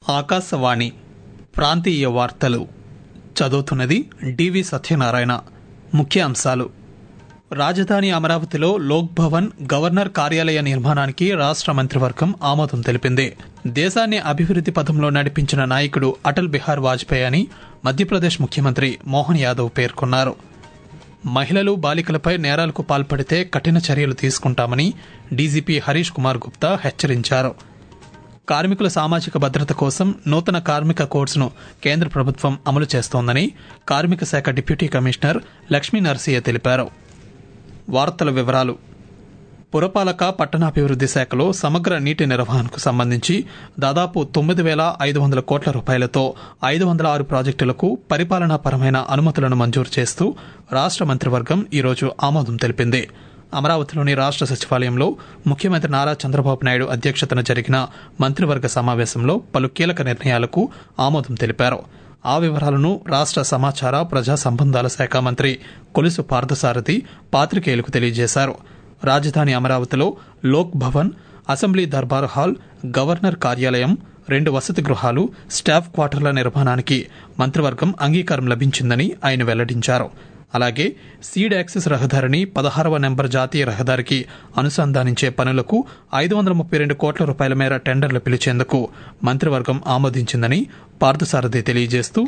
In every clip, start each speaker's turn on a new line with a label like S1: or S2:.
S1: ఆకాశవాణి ప్రాంతీయ వార్తలు చదువుతున్నది డివి సత్యనారాయణ ముఖ్య అంశాలు రాజధాని అమరావతిలో లోక్ భవన్ గవర్నర్ కార్యాలయ నిర్మాణానికి రాష్ట్ర మంత్రివర్గం ఆమోదం తెలిపింది దేశాన్ని అభివృద్ది పథంలో నడిపించిన నాయకుడు అటల్ బిహార్ వాజ్పేయి అని మధ్యప్రదేశ్ ముఖ్యమంత్రి మోహన్ యాదవ్ పేర్కొన్నారు మహిళలు బాలికలపై నేరాలకు పాల్పడితే కఠిన చర్యలు తీసుకుంటామని డీజీపీ హరీష్ కుమార్ గుప్తా హెచ్చరించారు కార్మికుల సామాజిక భద్రత కోసం నూతన కార్మిక కోడ్స్ను కేంద్ర ప్రభుత్వం అమలు చేస్తోందని కార్మిక శాఖ డిప్యూటీ కమిషనర్ లక్ష్మీ నరసయ్య తెలిపారు వార్తల వివరాలు పురపాలక పట్టణాభివృద్ది శాఖలో సమగ్ర నీటి నిర్వహణకు సంబంధించి దాదాపు తొమ్మిది వేల ఐదు వందల కోట్ల రూపాయలతో ఐదు వందల ఆరు ప్రాజెక్టులకు పరిపాలనాపరమైన అనుమతులను మంజూరు చేస్తూ రాష్ట్ర మంత్రివర్గం ఈరోజు ఆమోదం తెలిపింది అమరావతిలోని రాష్ట్ర సచివాలయంలో ముఖ్యమంత్రి నారా చంద్రబాబు నాయుడు అధ్యక్షతన జరిగిన మంత్రివర్గ సమావేశంలో పలు కీలక నిర్ణయాలకు ఆమోదం తెలిపారు ఆ వివరాలను రాష్ట్ర సమాచార ప్రజా సంబంధాల శాఖ మంత్రి కొలుసు పార్థసారథి పాత్రికేయులకు తెలియజేశారు రాజధాని అమరావతిలో Lok Bhavan assembly Darbar hall governor కార్యాలయం రెండు వసతి గృహాలు స్టాఫ్ క్వార్టర్ల నిర్మాణానికి మంత్రివర్గం అంగీకారం లభించిందని ఆయన వెల్లడించారు అలాగే సీడ్ యాక్సెస్ రహదారిని పదహారవ నెంబర్ జాతీయ రహదారికి అనుసంధానించే పనులకు ఐదు వందల ముప్పై రెండు కోట్ల రూపాయల మేర టెండర్లు పిలిచేందుకు మంత్రివర్గం ఆమోదించిందని పార్థసారథి తెలియజేస్తూ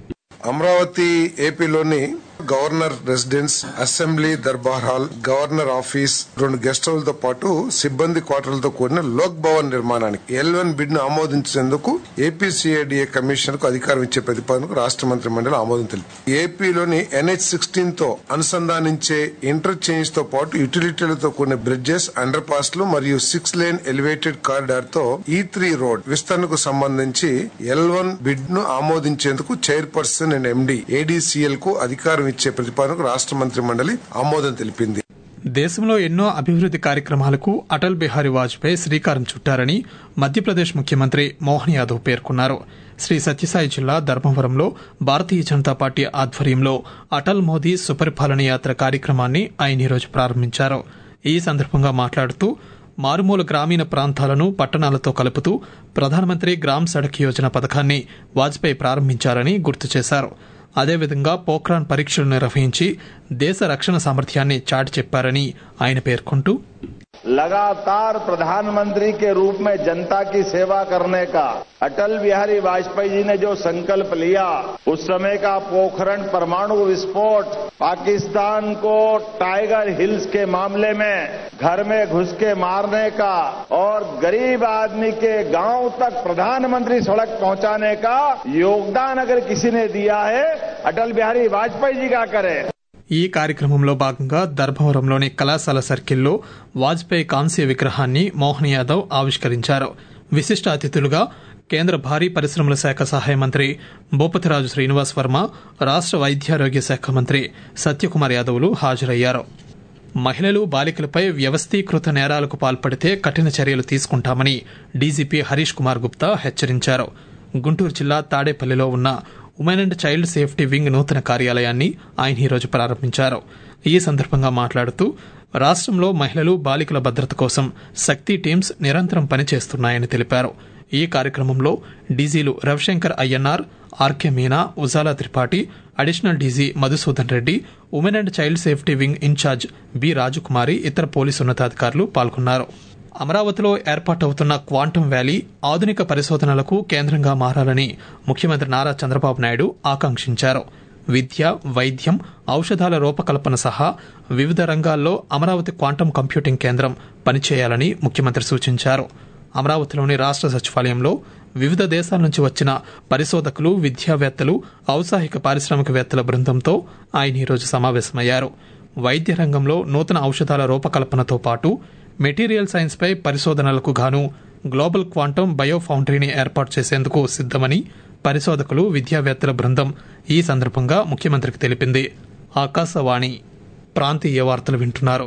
S2: అమరావతి ఏపీలోని governor residence assembly Darbar hall governor office రెండు గెస్ట్ హౌస్లతో పాటు సిబ్బంది క్వార్టర్లతో కూడిన లోక్ భవన్ నిర్మాణానికి ఎల్ వన్ బిడ్ ను ఆమోదించేందుకు ఏపీసీఐడిఏ కమిషన్ కు అధికారం ఇచ్చే ప్రతిపాదనకు రాష్ట్ర మంత్రి మండలి ఆమోదం తెలిపింది ఏపీలోని ఎన్హెచ్ సిక్స్టీన్ తో అనుసంధానించే ఇంటర్చేంజ్ తో పాటు యుటిలిటీలతో కూడిన బ్రిడ్జెస్ అండర్ పాస్లు మరియు సిక్స్ లేన్ ఎలివేటెడ్ కారిడార్ తో ఈ త్రీ రోడ్ విస్తరణకు సంబంధించి ఎల్ వన్ బిడ్ ను ఆమోదించేందుకు చైర్పర్సన్ అండ్ ఎండీ ఏడీసీఎల్ కు అధికారం ఇచ్చే ప్రతిపాదనకు రాష్ట్ర మంత్రి మండలి ఆమోదం తెలిపింది
S1: దేశంలో ఎన్నో అభివృద్ది కార్యక్రమాలకు అటల్ బిహారీ వాజ్పేయి శ్రీకారం చుట్టారని మధ్యప్రదేశ్ ముఖ్యమంత్రి మోహన్ యాదవ్ పేర్కొన్నారు శ్రీ సత్యసాయి జిల్లా ధర్మవరంలో భారతీయ జనతా పార్టీ ఆధ్వర్యంలో అటల్ మోదీ సుపరిపాలన యాత్ర కార్యక్రమాన్ని ఆయన ఈరోజు ప్రారంభించారు ఈ సందర్భంగా మాట్లాడుతూ మారుమూల గ్రామీణ ప్రాంతాలను పట్టణాలతో కలుపుతూ ప్రధానమంత్రి గ్రామ్ సడక్ యోజన పథకాన్ని వాజ్పేయి ప్రారంభించారని గుర్తు చేశారు అదేవిధంగా పోఖ్రాన్ పరీక్షలు నిర్వహించి దేశ రక్షణ సామర్థ్యాన్ని చాటి చెప్పారని ఆయన పేర్కొంటూ
S3: लगातार प्रधानमंत्री के रूप में जनता की सेवा करने का अटल बिहारी वाजपेयी जी ने जो संकल्प लिया उस समय का पोखरण परमाणु विस्फोट पाकिस्तान को टाइगर हिल्स के मामले में घर में घुस के मारने का और गरीब आदमी के गांव तक प्रधानमंत्री सड़क पहुंचाने का योगदान अगर किसी ने दिया है अटल बिहारी वाजपेयी जी का करे
S1: ఈ కార్యక్రమంలో భాగంగా ధర్మవరంలోని కళాశాల సర్కిల్లో వాజ్పేయి కాంస్య విగ్రహాన్ని మోహన్ యాదవ్ ఆవిష్కరించారు విశిష్ట అతిథులుగా కేంద్ర భారీ పరిశ్రమల శాఖ సహాయ మంత్రి భూపతిరాజు శ్రీనివాస్ వర్మ రాష్ట్ర వైద్యారోగ్య శాఖ మంత్రి సత్యకుమార్ యాదవ్లు హాజరయ్యారు మహిళలు బాలికలపై వ్యవస్థీకృత నేరాలకు పాల్పడితే కఠిన చర్యలు తీసుకుంటామని డీజీపీ హరీష్ కుమార్ గుప్తా హెచ్చరించారు గుంటూరు జిల్లా తాడేపల్లిలో ఉన్న women and child safety wing నూతన కార్యాలయాన్ని ఆయన ఈరోజు ప్రారంభించారు ఈ సందర్భంగా మాట్లాడుతూ రాష్ట్రంలో మహిళలు బాలికల భద్రత కోసం శక్తి టీమ్స్ నిరంతరం పనిచేస్తున్నాయని తెలిపారు ఈ కార్యక్రమంలో డీజీలు Ravishankar Ayyannar R K Meena Ujala Tripathi additional DG Madhusudan Reddy women and child safety wing incharge B Rajakumari ఇతర పోలీసు ఉన్నతాధికారులు పాల్గొన్నారు అమరావతిలో ఏర్పాటవుతున్న క్వాంటం వ్యాలీ ఆధునిక పరిశోధనలకు కేంద్రంగా మారాలని ముఖ్యమంత్రి నారా చంద్రబాబు నాయుడు ఆకాంక్షించారు విద్య వైద్యం ఔషధాల రూపకల్పన సహా వివిధ రంగాల్లో అమరావతి క్వాంటం కంప్యూటింగ్ కేంద్రం పనిచేయాలని ముఖ్యమంత్రి సూచించారు అమరావతిలోని రాష్ట్ర సచివాలయంలో వివిధ దేశాల నుంచి వచ్చిన పరిశోధకులు విద్యావేత్తలు ఔత్సాహిక పారిశ్రామికవేత్తల బృందంతో ఆయన ఈరోజు సమావేశమయ్యారు వైద్య రంగంలో నూతన ఔషధాల రూపకల్పనతో పాటు మెటీరియల్ సైన్స్ పై పరిశోధనలకు గాను గ్లోబల్ క్వాంటం బయో ఫౌండరీని ఏర్పాటు చేసేందుకు సిద్దమని పరిశోధకులు విద్యావేత్తల బృందం ఈ సందర్భంగా ముఖ్యమంత్రికి తెలిపింది ఆకాశవాణి ప్రాంతీయ వార్తలు వింటున్నారు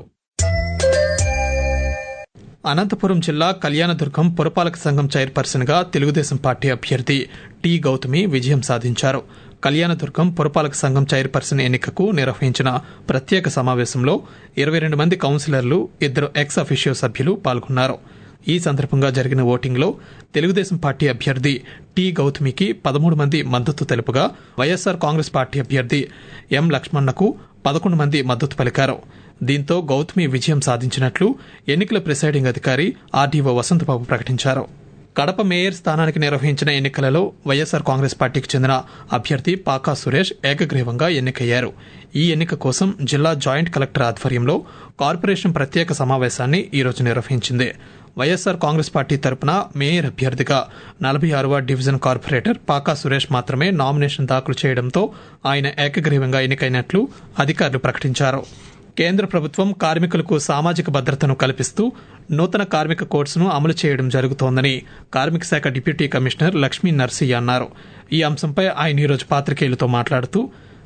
S1: అనంతపురం జిల్లా కళ్యాణదుర్గం పురపాలక సంఘం చైర్పర్సన్ గా తెలుగుదేశం పార్టీ అభ్యర్థి టి గౌతమి విజయం సాధించారు కళ్యాణదుర్గం పురపాలక సంఘం చైర్పర్సన్ ఎన్నికకు నిర్వహించిన ప్రత్యేక సమావేశంలో ఇరవై రెండు మంది కౌన్సిలర్లు ఇద్దరు ఎక్స్ అఫిషియో సభ్యులు పాల్గొన్నారు ఈ సందర్భంగా జరిగిన ఓటింగ్లో తెలుగుదేశం పార్టీ అభ్యర్థి టి గౌతమికి పదమూడు మంది మద్దతు తెలుపుగా వైఎస్సార్ కాంగ్రెస్ పార్టీ అభ్యర్థి ఎం లక్ష్మణ్కు పదకొండు మంది మద్దతు పలికారు దీంతో గౌతమి విజయం సాధించినట్లు ఎన్నికల ప్రిసైడింగ్ అధికారి ఆర్డీఓ వసంతబాబు ప్రకటించారు కడప మేయర్ స్థానానికి నిర్వహించిన ఎన్నికలలో వైఎస్సార్ కాంగ్రెస్ పార్టీకి చెందిన అభ్యర్థి పాకా సురేష్ ఏకగ్రీవంగా ఎన్నికయ్యారు ఈ ఎన్నిక కోసం జిల్లా జాయింట్ కలెక్టర్ ఆధ్వర్యంలో కార్పొరేషన్ ప్రత్యేక సమావేశాన్ని ఈరోజు నిర్వహించింది వైఎస్సార్ కాంగ్రెస్ పార్టీ తరపున మేయర్ అభ్యర్థిగా నలభై ఆరవ డివిజన్ కార్పొరేటర్ పాకా సురేష్ మాత్రమే నామినేషన్ దాఖలు చేయడంతో ఆయన ఏకగ్రీవంగా ఎన్నికైనట్లు అధికారులు ప్రకటించారు కేంద్ర ప్రభుత్వం కార్మికులకు సామాజిక భద్రతను కల్పిస్తూ నూతన కార్మిక కోడ్స్ను అమలు చేయడం జరుగుతోందని కార్మిక శాఖ డిప్యూటీ కమిషనర్ లక్ష్మీ నర్సయ్య అన్నారు ఈ అంశంపై ఆయన ఈరోజు పాత్రికేయులతో మాట్లాడుతూ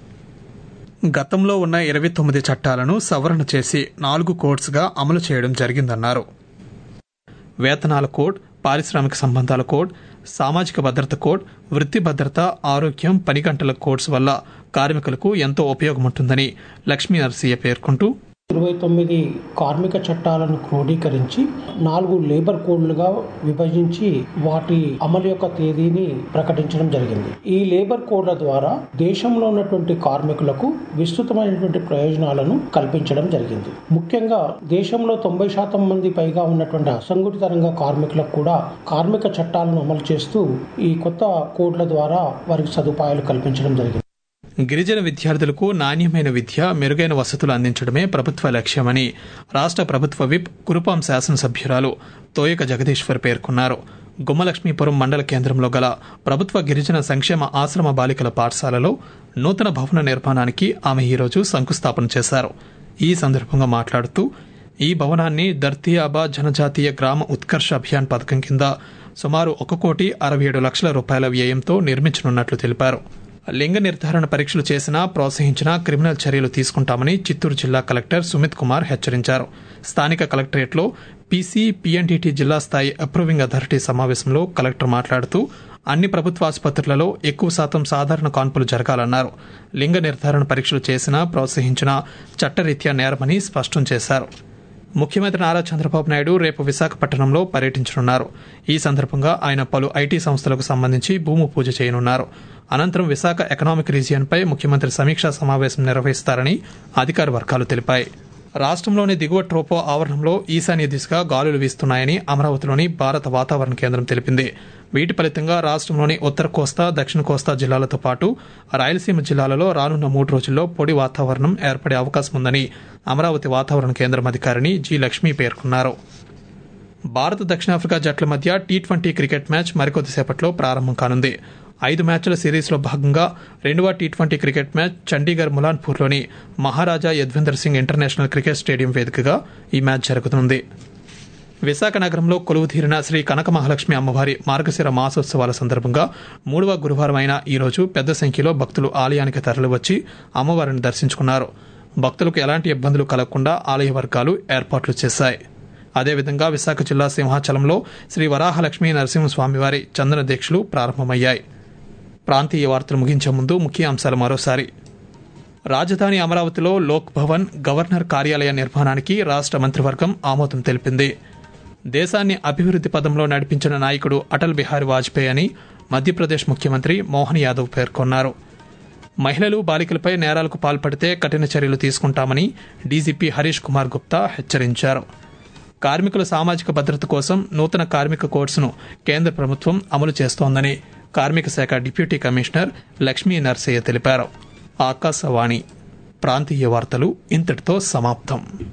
S1: గతంలో ఉన్న ఇరవై తొమ్మిది చట్టాలను సవరణ చేసి నాలుగు కోడ్స్గా అమలు చేయడం జరిగిందన్నారు వేతనాల కోడ్ పారిశ్రామిక సంబంధాల కోడ్ సామాజిక భద్రత కోడ్ వృత్తి భద్రత ఆరోగ్యం పని గంటల కోడ్స్ వల్ల కార్మికులకు ఎంతో ఉపయోగముంటుందని లక్ష్మీ నర్సయ్య పేర్కొంటూ
S4: ఇరవై తొమ్మిది కార్మిక చట్టాలను క్రోడీకరించి నాలుగు లేబర్ కోడ్లుగా విభజించి వాటి అమలు యొక్క తేదీని ప్రకటించడం జరిగింది ఈ లేబర్ కోడ్ల ద్వారా దేశంలో ఉన్నటువంటి కార్మికులకు విస్తృతమైనటువంటి ప్రయోజనాలను కల్పించడం జరిగింది ముఖ్యంగా దేశంలో తొంభై శాతం మంది పైగా ఉన్నటువంటి అసంఘటిత రంగ కార్మికులకు కూడా కార్మిక చట్టాలను అమలు చేస్తూ ఈ కొత్త కోడ్ల ద్వారా వారికి సదుపాయాలు కల్పించడం జరిగింది
S1: గిరిజన విద్యార్థులకు నాణ్యమైన విద్య మెరుగైన వసతులు అందించడమే ప్రభుత్వ లక్ష్యమని రాష్ట్ర ప్రభుత్వ విప్ కురుపాం శాసనసభ్యురాలు తోయక జగదీశ్వర్ పేర్కొన్నారు గుమ్మలక్ష్మీపురం మండల కేంద్రంలో గల ప్రభుత్వ గిరిజన సంక్షేమ ఆశ్రమ బాలికల పాఠశాలలో నూతన భవన నిర్మాణానికి ఆమె ఈరోజు శంకుస్థాపన చేశారు ఈ సందర్భంగా మాట్లాడుతూ ఈ భవనాన్ని దర్తియాబా జనజాతీయ గ్రామ ఉత్కర్ష అభియాన్ పథకం కింద సుమారు ఒక కోటి అరవై ఏడు లక్షల రూపాయల వ్యయంతో నిర్మించనున్నట్లు తెలిపారు లింగ నిర్ధారణ పరీక్షలు చేసినా ప్రోత్సహించినా క్రిమినల్ చర్యలు తీసుకుంటామని చిత్తూరు జిల్లా కలెక్టర్ సుమిత్ కుమార్ హెచ్చరించారు స్థానిక కలెక్టరేట్లో పీసీ పీఎన్డీటీ జిల్లా స్థాయి అప్రూవింగ్ అథారిటీ సమావేశంలో కలెక్టర్ మాట్లాడుతూ అన్ని ప్రభుత్వ ఆసుపత్రులలో ఎక్కువ శాతం సాధారణ కాన్పులు జరగాలన్నారు లింగ నిర్ధారణ పరీక్షలు చేసినా ప్రోత్సహించినా చట్టరీత్యా నేరమని స్పష్టం చేశారు ముఖ్యమంత్రి నారా చంద్రబాబు నాయుడు రేపు విశాఖపట్నంలో పర్యటించనున్నారు ఈ సందర్భంగా ఆయన పలు ఐటీ సంస్థలకు సంబంధించి భూమి పూజ చేయనున్నారు అనంతరం విశాఖ ఎకనామిక్ రీజియన్పై ముఖ్యమంత్రి సమీక్షా సమావేశం నిర్వహిస్తారని అధికార వర్గాలు తెలిపాయి రాష్ట్రంలోని దిగువ ట్రోపో ఆవరణంలో ఈశాన్య దిశగా గాలులు వీస్తున్నాయని అమరావతిలోని భారత వాతావరణ కేంద్రం తెలిపింది వీటి ఫలితంగా రాష్ట్రంలోని ఉత్తర కోస్తా దక్షిణ కోస్తా జిల్లాలతో పాటు రాయలసీమ జిల్లాలలో రానున్న మూడు రోజుల్లో పొడి వాతావరణం ఏర్పడే అవకాశం ఉందని అమరావతి వాతావరణ కేంద్రం అధికారిని జి లక్ష్మి పేర్కొన్నారు భారత్ దక్షిణాఫ్రికా జట్ల మధ్య టీ ట్వంటీ క్రికెట్ మ్యాచ్ మరికొద్దిసేపట్లో ప్రారంభం కానుంది ఐదు మ్యాచ్ల సిరీస్లో భాగంగా రెండవ T twenty cricket match Chandigarh ములాన్పూర్లోని Maharaja Yadvinder Singh international cricket stadium వేదికగా ఈ మ్యాచ్ జరుగుతుంది విశాఖ నగరంలో కొలువుతీరిన శ్రీ కనక మహాలక్ష్మి అమ్మవారి మార్గశిర మాసోత్సవాల సందర్భంగా మూడవ గురువారం అయిన ఈ రోజు పెద్ద సంఖ్యలో భక్తులు ఆలయానికి తరలివచ్చి అమ్మవారిని దర్శించుకున్నారు భక్తులకు ఎలాంటి ఇబ్బందులు కలగకుండా ఆలయ వర్గాలు ఏర్పాట్లు చేశాయి అదేవిధంగా విశాఖ జిల్లా సింహాచలంలో శ్రీ వరాహలక్ష్మి నరసింహస్వామివారి చందన దీక్షలు ప్రారంభమయ్యాయి ప్రాంతీయ వార్తలు ముగించే ముందు ముఖ్య అంశాలు మరోసారి రాజధాని అమరావతిలో లోక్ భవన్ గవర్నర్ కార్యాలయ నిర్మాణానికి రాష్ట్ర మంత్రివర్గం ఆమోదం తెలిపింది దేశాన్ని అభివృద్ధి పదంలో నడిపించిన నాయకుడు అటల్ బిహారీ వాజ్పేయి అని మధ్యప్రదేశ్ ముఖ్యమంత్రి మోహన్ యాదవ్ పేర్కొన్నారు మహిళలు బాలికలపై నేరాలకు పాల్పడితే కఠిన చర్యలు తీసుకుంటామని డీజీపీ హరీష్ కుమార్ గుప్తా హెచ్చరించారు కార్మికుల సామాజిక భద్రత కోసం నూతన కార్మిక కోడ్స్ను కేంద్ర ప్రభుత్వం అమలు చేస్తోందని కార్మిక శాఖ డిప్యూటీ కమిషనర్ లక్ష్మీ నర్సయ్య తెలిపారు ఆకాశవాణి ప్రాంతీయ వార్తలు ఇంతటితో సమాప్తం